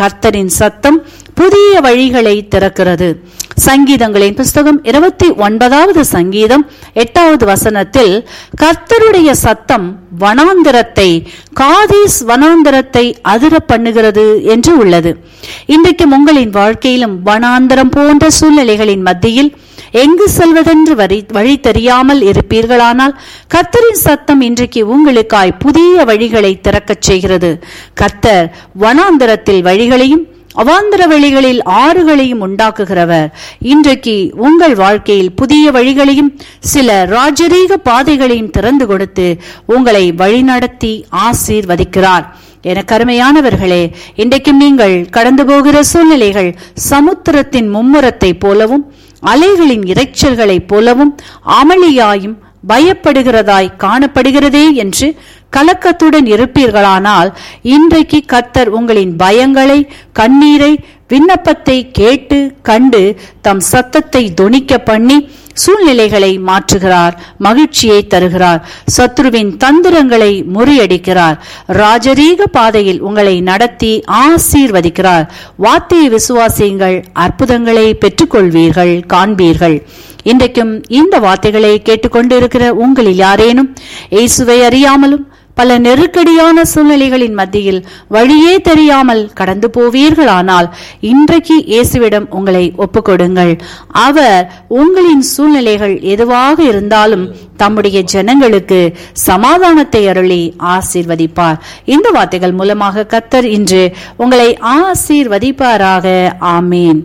கர்த்தரின் சத்தம் புதிய வழிகளை திறக்கிறது சங்கீதங்களின் புஸ்தகம் இருபத்தி ஒன்பதாவது சங்கீதம் எட்டாவது வசனத்தில் கர்த்தருடைய சத்தம் வனாந்திரத்தை காதீஸ் வனாந்திரத்தை அதிர பண்ணுகிறது என்று உள்ளது இன்றைக்கும் உங்களின் வாழ்க்கையிலும் வனாந்திரம் போன்ற சூழ்நிலைகளின் மத்தியில் எங்கு செல்வதென்று வரி வழி தெரியாமல் இருப்பீர்களானால் கர்த்தரின் சத்தம் இன்றைக்கு உங்களுக்காய் புதிய வழிகளை திறக்கச் செய்கிறது கர்த்தர் வனாந்திரத்தில் வழிகளையும் அவாந்திர வழிகளில் ஆறுகளையும் உண்டாக்குகிறவர் இன்றைக்கு உங்கள் வாழ்க்கையில் புதிய வழிகளையும் சில ராஜரீக பாதைகளையும் திறந்து கொடுத்து உங்களை வழிநடத்தி ஆசீர்வதிக்கிறார் என கருமையானவர்களே இன்றைக்கும் நீங்கள் கடந்து போகிற சூழ்நிலைகள் சமுத்திரத்தின் மும்முரத்தை போலவும் அலைகளின் இரைச்சல்களைப் போலவும் அமளியாயும் பயப்படுகிறதாய் காணப்படுகிறதே என்று கலக்கத்துடன் இருப்பீர்களானால் இன்றைக்கு கத்தர் உங்களின் பயங்களை கண்ணீரை விண்ணப்பத்தை கேட்டு கண்டு தம் சத்தத்தை தொனிக்க பண்ணி சூழ்நிலைகளை மாற்றுகிறார் மகிழ்ச்சியை தருகிறார் சத்ருவின் தந்திரங்களை முறியடிக்கிறார் ராஜரீக பாதையில் உங்களை நடத்தி ஆசீர்வதிக்கிறார் வார்த்தையை விசுவாசியுங்கள் அற்புதங்களை பெற்றுக்கொள்வீர்கள் காண்பீர்கள் இன்றைக்கும் இந்த வார்த்தைகளை கேட்டுக்கொண்டிருக்கிற உங்களில் யாரேனும் இயேசுவை அறியாமலும் பல நெருக்கடியான சூழ்நிலைகளின் மத்தியில் வழியே தெரியாமல் கடந்து போவீர்களானால் இன்றைக்கு இயேசுவிடம் உங்களை ஒப்புக்கொடுங்கள் அவர் உங்களின் சூழ்நிலைகள் எதுவாக இருந்தாலும் தம்முடைய ஜனங்களுக்கு சமாதானத்தை அருளி ஆசீர்வதிப்பார் இந்த வார்த்தைகள் மூலமாக கத்தர் இன்று உங்களை ஆசீர்வதிப்பாராக ஆமேன்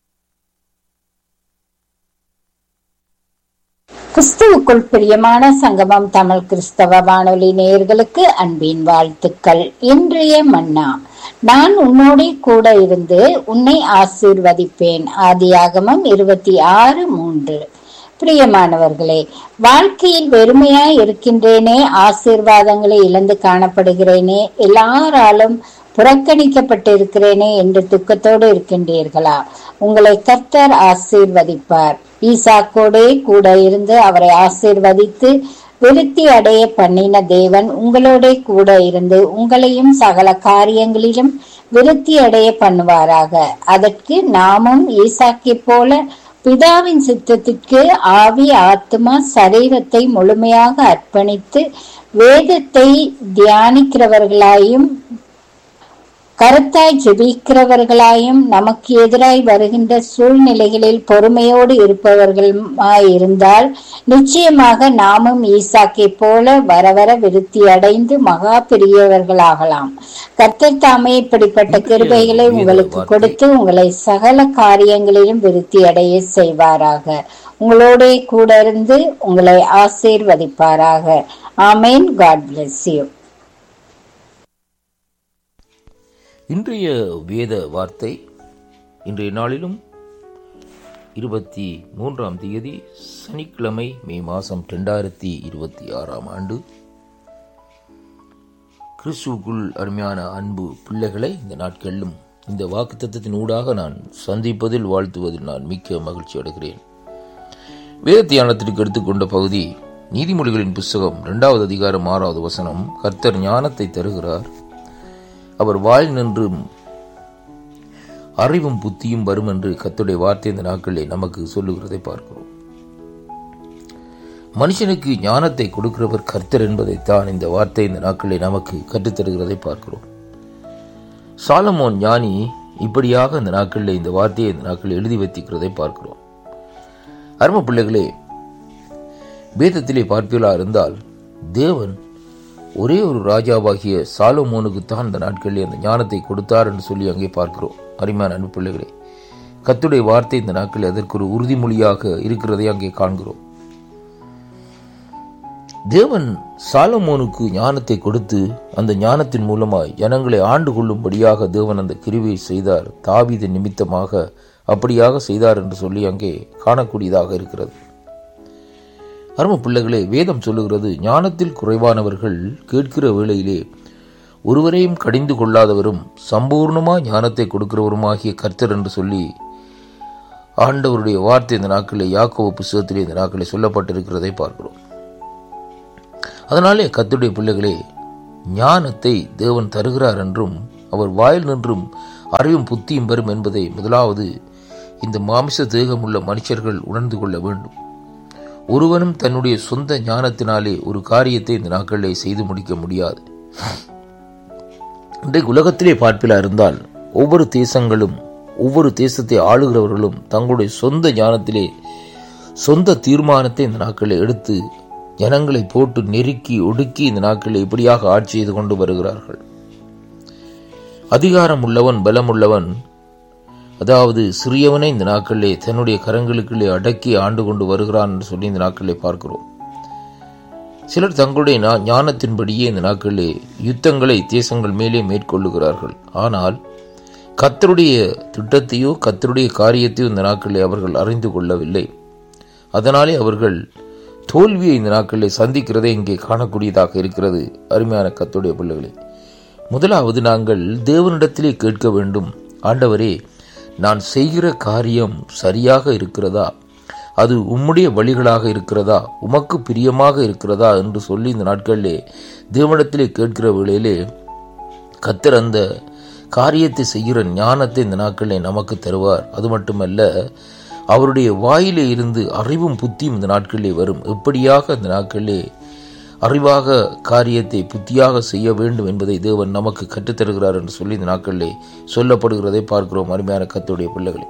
கிறிஸ்துவுக்குள் பிரியமான சங்கமம் தமிழ் கிறிஸ்தவ வானொலி நேயர்களுக்கு அன்பின் வாழ்த்துக்கள் இன்றைய மன்னா நான் உன்னோட கூட இருந்து உன்னை ஆசீர்வதிப்பேன் ஆதியாகமம் இருபத்தி ஆறு மூன்று பிரியமானவர்களே வாழ்க்கையில் வெறுமையாய் இருக்கின்றேனே ஆசீர்வாதங்களை இழந்து காணப்படுகிறேனே எல்லாராலும் புறக்கணிக்கப்பட்டு இருக்கிறேனே என்று துக்கத்தோடு இருக்கின்றீர்களா உங்களை கர்த்தர் ஆசீர்வதிப்பார் ஈசாக்கோடே கூட இருந்து அவரை ஆசீர்வதித்து விருத்தி அடைய பண்ணின தேவன் உங்களோட கூட இருந்து உங்களையும் சகல காரியங்களிலும் விருத்தி அடைய பண்ணுவாராக அதற்கு நாமும் ஈசாக்கை போல பிதாவின் சித்தத்திற்கு ஆவி ஆத்மா சரீரத்தை முழுமையாக அர்ப்பணித்து வேதத்தை தியானிக்கிறவர்களாயும் கருத்தாய் ஜெபிக்கிறவர்களாயும் நமக்கு எதிராய் வருகின்ற சூழ்நிலைகளில் பொறுமையோடு இருப்பவர்களுமாய் இருந்தால் நிச்சயமாக நாமும் ஈசாக்கை போல வர வர விருத்தி அடைந்து மகா பெரியவர்களாகலாம் கர்த்தர் தாமே இப்படிப்பட்ட கிருபைகளை உங்களுக்கு கொடுத்து உங்களை சகல காரியங்களிலும் விருத்தி அடைய செய்வாராக உங்களோட கூட இருந்து உங்களை ஆசீர்வதிப்பாராக ஆமேன் காட் பிளஸ் யூ இன்றைய வேத வார்த்தை இன்றைய நாளிலும் இருபத்தி மூன்றாம் தேதி சனிக்கிழமை மே மாதம் ரெண்டாயிரத்தி இருபத்தி ஆறாம் ஆண்டு கிறிஸ்துவுக்குள் அருமையான அன்பு பிள்ளைகளை இந்த நாட்களிலும் இந்த வாக்குத்தத்தின் ஊடாக நான் சந்திப்பதில் வாழ்த்துவதில் நான் மிக்க மகிழ்ச்சி அடைகிறேன் வேத தியானத்திற்கு எடுத்துக்கொண்ட பகுதி நீதிமொழிகளின் புஸ்தகம் இரண்டாவது அதிகாரம் ஆறாவது வசனம் கர்த்தர் ஞானத்தை தருகிறார் அவர் வாய் நின்றும் அறிவும் புத்தியும் வரும் என்று கத்துடைய வார்த்தை இந்த நாட்களிலே நமக்கு சொல்லுகிறதை பார்க்கிறோம் மனுஷனுக்கு ஞானத்தை கொடுக்கிறவர் கர்த்தர் என்பதைத்தான் இந்த வார்த்தை இந்த நாட்களிலே நமக்கு கற்றுத்தருகிறதை பார்க்கிறோம் சாலமோன் ஞானி இப்படியாக இந்த நாட்களில் இந்த வார்த்தையை இந்த நாட்களில் எழுதி வைத்திருக்கிறதை பார்க்கிறோம் அரும பிள்ளைகளே வேதத்திலே பார்ப்பீர்களா இருந்தால் தேவன் ஒரே ஒரு ராஜாவாகிய சாலமோனுக்கு தான் இந்த நாட்களில் அந்த ஞானத்தை கொடுத்தார் என்று சொல்லி அங்கே பார்க்கிறோம் அருமையான அன்பு பிள்ளைகளே கத்துடைய வார்த்தை இந்த நாட்களில் அதற்கு ஒரு உறுதிமொழியாக இருக்கிறதை அங்கே காண்கிறோம் தேவன் சாலமோனுக்கு ஞானத்தை கொடுத்து அந்த ஞானத்தின் மூலமாய் ஜனங்களை ஆண்டு கொள்ளும்படியாக தேவன் அந்த கிருவியை செய்தார் தாவித நிமித்தமாக அப்படியாக செய்தார் என்று சொல்லி அங்கே காணக்கூடியதாக இருக்கிறது அரும பிள்ளைகளே வேதம் சொல்லுகிறது ஞானத்தில் குறைவானவர்கள் கேட்கிற வேளையிலே ஒருவரையும் கடிந்து கொள்ளாதவரும் சம்பூர்ணமா ஞானத்தை கொடுக்கிறவருமாகிய கர்த்தர் என்று சொல்லி ஆண்டவருடைய வார்த்தை இந்த நாட்களிலே யாக்கோவ புஸ்தகத்திலே இந்த நாட்களே சொல்லப்பட்டிருக்கிறதை பார்க்கிறோம் அதனாலே கர்த்தருடைய பிள்ளைகளே ஞானத்தை தேவன் தருகிறார் என்றும் அவர் வாயில் நின்றும் அறிவும் புத்தியும் பெறும் என்பதை முதலாவது இந்த மாமிச தேகமுள்ள மனுஷர்கள் உணர்ந்து கொள்ள வேண்டும் ஒருவனும் தன்னுடைய சொந்த ஞானத்தினாலே ஒரு காரியத்தை இந்த நாட்களிலே செய்து முடிக்க முடியாது இன்றைக்கு உலகத்திலே பார்ப்பிலா இருந்தால் ஒவ்வொரு தேசங்களும் ஒவ்வொரு தேசத்தை ஆளுகிறவர்களும் தங்களுடைய சொந்த ஞானத்திலே சொந்த தீர்மானத்தை இந்த நாட்களில் எடுத்து ஜனங்களை போட்டு நெருக்கி ஒடுக்கி இந்த நாட்களில் இப்படியாக ஆட்சி செய்து கொண்டு வருகிறார்கள் அதிகாரம் உள்ளவன் பலம் உள்ளவன் அதாவது சிறியவனை இந்த நாட்களிலே தன்னுடைய கரங்களுக்குள்ளே அடக்கி ஆண்டு கொண்டு வருகிறான் என்று சொல்லி இந்த நாட்களிலே பார்க்கிறோம் சிலர் தங்களுடைய ஞா- ஞானத்தின்படியே இந்த நாட்களிலே யுத்தங்களை தேசங்கள் மேலே மேற்கொள்ளுகிறார்கள் ஆனால் கத்தருடைய திட்டத்தையோ கத்தருடைய காரியத்தையோ இந்த நாட்களிலே அவர்கள் அறிந்து கொள்ளவில்லை அதனாலே அவர்கள் தோல்வியை இந்த நாட்களிலே சந்திக்கிறதை இங்கே காணக்கூடியதாக இருக்கிறது அருமையான கத்துடைய பிள்ளைகளே முதலாவது நாங்கள் தேவனிடத்திலே கேட்க வேண்டும் ஆண்டவரே நான் செய்கிற காரியம் சரியாக இருக்கிறதா அது உம்முடைய வழிகளாக இருக்கிறதா உமக்கு பிரியமாக இருக்கிறதா என்று சொல்லி இந்த நாட்களிலே தேவனிடத்திலே கேட்கிற வேளையிலே கத்தர் அந்த காரியத்தை செய்கிற ஞானத்தை இந்த நாட்களிலே நமக்கு தருவார் அது மட்டுமல்ல அவருடைய வாயிலே இருந்து அறிவும் புத்தியும் இந்த நாட்களிலே வரும் எப்படியாக இந்த நாட்களிலே அறிவாக காரியத்தை புத்தியாக செய்ய வேண்டும் என்பதை தேவன் நமக்கு கற்றுத்தருகிறார் என்று சொல்லி இந்த நாட்களிலே சொல்லப்படுகிறதை பார்க்கிறோம் அருமையான கத்துடைய பிள்ளைகளே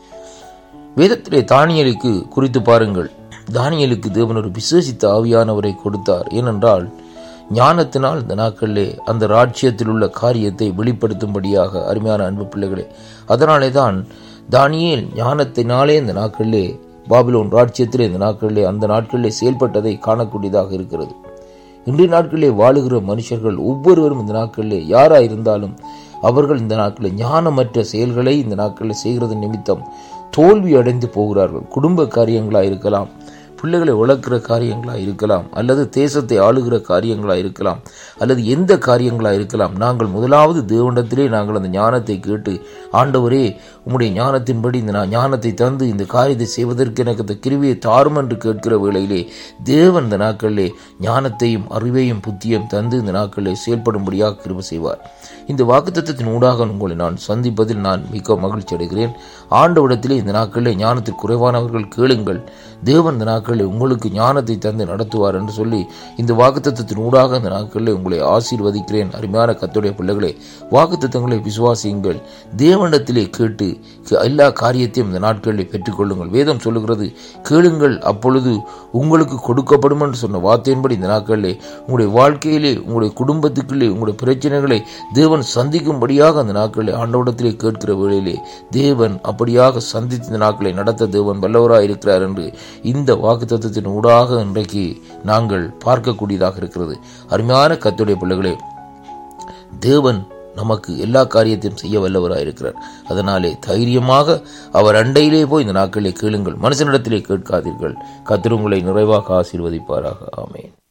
வேதத்திலே தானியலுக்கு குறித்து பாருங்கள் தானியலுக்கு தேவன் ஒரு விசேஷித்த ஆவியானவரை கொடுத்தார் ஏனென்றால் ஞானத்தினால் இந்த நாட்களிலே அந்த ராஜ்யத்தில் உள்ள காரியத்தை வெளிப்படுத்தும்படியாக அருமையான அன்பு பிள்ளைகளே அதனாலே தான் தானியேல் ஞானத்தினாலே இந்த நாட்களிலே பாபிலோன் ராஜ்யத்திலே இந்த நாட்களிலே அந்த நாட்களிலே செயல்பட்டதை காணக்கூடியதாக இருக்கிறது இன்றைய நாட்களிலே வாழுகிற மனுஷர்கள் ஒவ்வொருவரும் இந்த நாட்களிலே யாராக இருந்தாலும் அவர்கள் இந்த நாட்களில் ஞானமற்ற செயல்களை இந்த நாட்களில் செய்கிறது நிமித்தம் தோல்வி அடைந்து போகிறார்கள் குடும்ப காரியங்களாக இருக்கலாம் பிள்ளைகளை வளர்க்கிற காரியங்களா இருக்கலாம் அல்லது தேசத்தை ஆளுகிற காரியங்களா இருக்கலாம் அல்லது எந்த காரியங்களா இருக்கலாம் நாங்கள் முதலாவது தேவனிடத்திலே நாங்கள் அந்த ஞானத்தை கேட்டு ஆண்டவரே உம்முடைய ஞானத்தின்படி இந்த நான் ஞானத்தை தந்து இந்த காரியத்தை செய்வதற்கு எனக்கு இந்த கிருவியை தாரும் என்று கேட்கிற வேளையிலே தேவன் இந்த நாட்களிலே ஞானத்தையும் அறிவையும் புத்தியும் தந்து இந்த நாட்களிலே செயல்படும்படியாக கிருபை செய்வார் இந்த வாக்குத்தத்தத்தின் ஊடாக உங்களை நான் சந்திப்பதில் நான் மிக மகிழ்ச்சி அடைகிறேன் ஆண்டவிடத்திலே இந்த நாட்களிலே ஞானத்துக்கு குறைவானவர்கள் கேளுங்கள் தேவன் இந்த நாட்களில் உங்களுக்கு ஞானத்தை தந்து நடத்துவார் என்று சொல்லி இந்த வாக்குத்தத்தத்தின் ஊடாக இந்த நாட்களில் உங்களை ஆசீர்வதிக்கிறேன் அருமையான கத்துடைய பிள்ளைகளே வாக்குத்தத்தங்களை விசுவாசியுங்கள் தேவனிடத்திலே கேட்டு எல்லா காரியத்தையும் இந்த நாட்களில் பெற்றுக்கொள்ளுங்கள் வேதம் சொல்லுகிறது கேளுங்கள் அப்பொழுது உங்களுக்கு கொடுக்கப்படும் என்று சொன்ன வார்த்தையின்படி இந்த நாட்களிலே உங்களுடைய வாழ்க்கையிலே உங்களுடைய குடும்பத்துக்குள்ளே உங்களுடைய பிரச்சனைகளை தேவன் சந்திக்கும்படியாக அந்த நாட்களிலே ஆண்டவடத்திலே கேட்கிற வேளையிலே தேவன் அப்படியாக சந்தித்து இந்த நாட்களை நடத்த தேவன் வல்லவராக இருக்கிறார் என்று இந்த வாக்குத்தத்தத்தின் ஊடாக இன்றைக்கு நாங்கள் பார்க்கக்கூடியதாக இருக்கிறது அருமையான கத்துடைய பிள்ளைகளே தேவன் நமக்கு எல்லா காரியத்தையும் செய்ய வல்லவராக இருக்கிறார் அதனாலே தைரியமாக அவர் அண்டையிலே போய் இந்த நாட்களிலே கேளுங்கள் மனுஷனிடத்திலே கேட்காதீர்கள் கத்திர உங்களை நிறைவாக ஆசீர்வதிப்பாராக ஆமென்